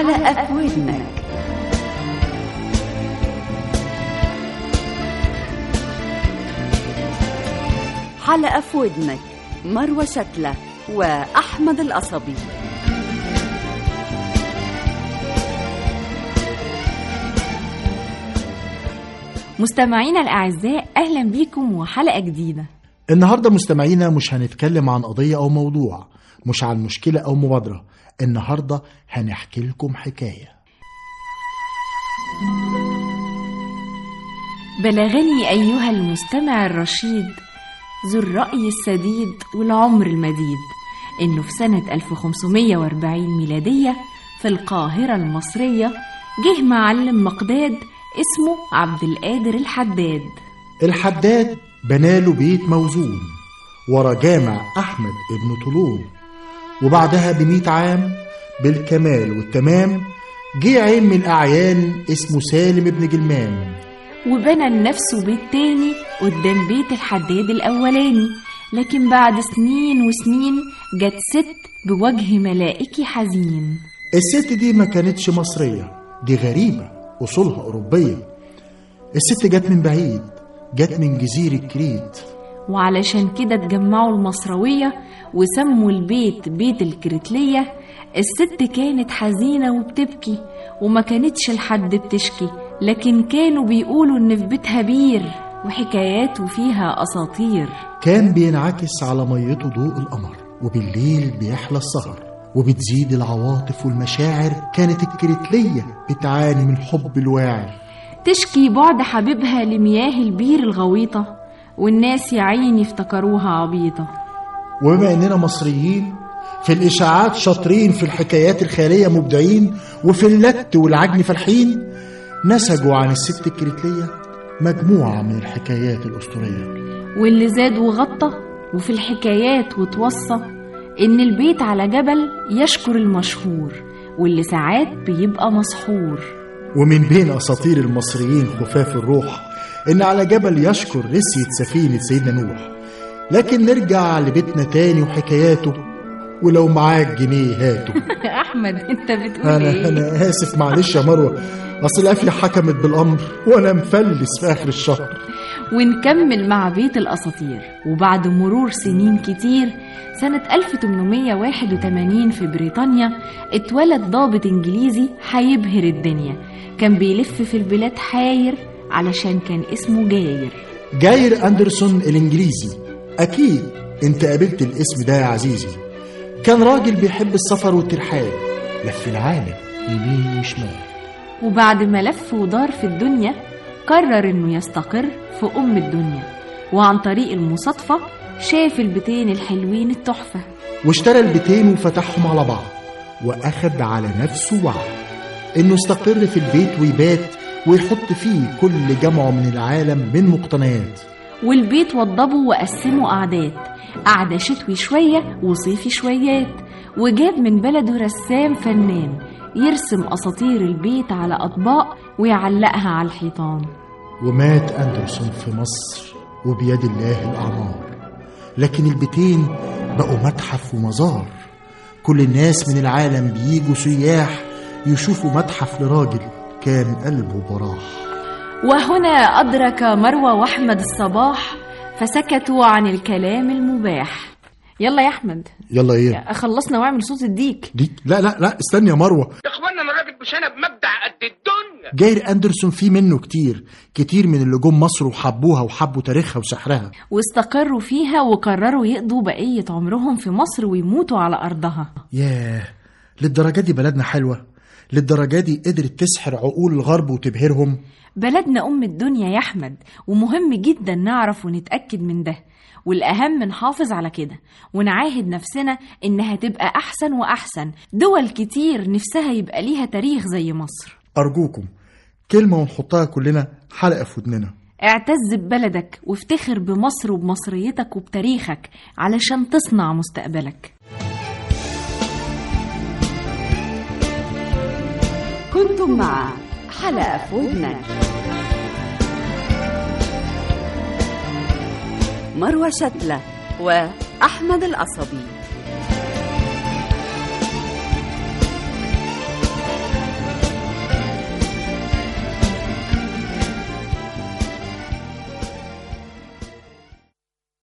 حلقة في ودنك حلقة في ودنك مروة شتلة وأحمد القصبي مستمعينا الأعزاء أهلا بيكم وحلقة جديدة النهارده مستمعينا مش هنتكلم عن قضية أو موضوع مش عن مشكلة أو مبادرة النهارده هنحكي لكم حكاية بلغني أيها المستمع الرشيد ذو الرأي السديد والعمر المديد إنه في سنة 1540 ميلادية في القاهرة المصرية جه معلم مقداد اسمه عبد القادر الحداد الحداد بناله بيت موزون ورا جامع أحمد ابن طولون وبعدها بمئة عام بالكمال والتمام جه عين من الأعيان اسمه سالم ابن جلمان وبنى لنفسه بيت تاني قدام بيت الحداد الأولاني لكن بعد سنين وسنين جت ست بوجه ملائكي حزين الست دي ما كانتش مصرية دي غريبة أصولها أوروبية الست جت من بعيد جت من جزيرة كريت وعلشان كده اتجمعوا المصروية وسموا البيت بيت الكريتلية الست كانت حزينة وبتبكي وما كانتش لحد بتشكي لكن كانوا بيقولوا إن في بيتها بير وحكاياته فيها أساطير كان بينعكس على ميته ضوء القمر وبالليل بيحلى السهر وبتزيد العواطف والمشاعر كانت الكريتلية بتعاني من حب الواعر تشكي بعد حبيبها لمياه البير الغويطة والناس يا عيني افتكروها عبيطة وبما اننا مصريين في الاشاعات شاطرين في الحكايات الخياليه مبدعين وفي اللت والعجن فالحين نسجوا عن الست الكريتليه مجموعه من الحكايات الاسطوريه واللي زاد وغطى وفي الحكايات وتوصى إن البيت على جبل يشكر المشهور واللي ساعات بيبقى مسحور ومن بين اساطير المصريين خفاف الروح ان على جبل يشكر رسية سفينه سيدنا نوح لكن نرجع لبيتنا تاني وحكاياته ولو معاك جنيه هاته أحمد أنت بتقول انا إيه؟ انا اسف معلش يا مروه اصل القافيه حكمت بالامر وانا مفلس في اخر الشهر ونكمل مع بيت الأساطير وبعد مرور سنين كتير سنة 1881 في بريطانيا اتولد ضابط إنجليزي هيبهر الدنيا كان بيلف في البلاد حاير علشان كان اسمه جاير جاير اندرسون الانجليزي اكيد انت قابلت الاسم ده يا عزيزي كان راجل بيحب السفر والترحال لف العالم يمين وشمال وبعد ما لف ودار في الدنيا قرر إنه يستقر في أم الدنيا وعن طريق المصادفة شاف البيتين الحلوين التحفة واشترى البيتين وفتحهم على بعض واخد على نفسه وعد انه يستقر في البيت ويبات ويحط فيه كل جمعه من العالم من مقتنيات والبيت وضبه وقسمه قعدات قعدة شتوي شوية وصيفي شويات وجاب من بلده رسام فنان يرسم أساطير البيت على أطباق ويعلقها على الحيطان ومات أندرسون في مصر وبيد الله الأعمار لكن البيتين بقوا متحف ومزار كل الناس من العالم بيجوا سياح يشوفوا متحف لراجل كان قلبه براح وهنا أدرك مروة وأحمد الصباح فسكتوا عن الكلام المباح يلا يا أحمد يلا ايه خلصنا واعمل صوت الديك دي لا لا لا استني يا مروه يا اخوانا انا راجل مش انا بمبدع قد الدنيا جاير اندرسون في منه كتير كتير من اللي جم مصر وحبوها وحبوا تاريخها وسحرها واستقروا فيها وقرروا يقضوا بقية عمرهم في مصر ويموتوا على أرضها ياه للدرجه دي بلدنا حلوه للدرجه دي قدرت تسحر عقول الغرب وتبهرهم بلدنا أم الدنيا يا أحمد ومهم جدا نعرف ونتأكد من ده والأهم نحافظ على كده ونعاهد نفسنا إنها تبقى أحسن وأحسن دول كتير نفسها يبقى ليها تاريخ زي مصر ارجوكم كلمه ونحطها كلنا حلقه في ودننا اعتز ببلدك وافتخر بمصر وبمصريتك وبتاريخك علشان تصنع مستقبلك كنتم مع حلقة في ودنك مروة شتلة وأحمد القصبي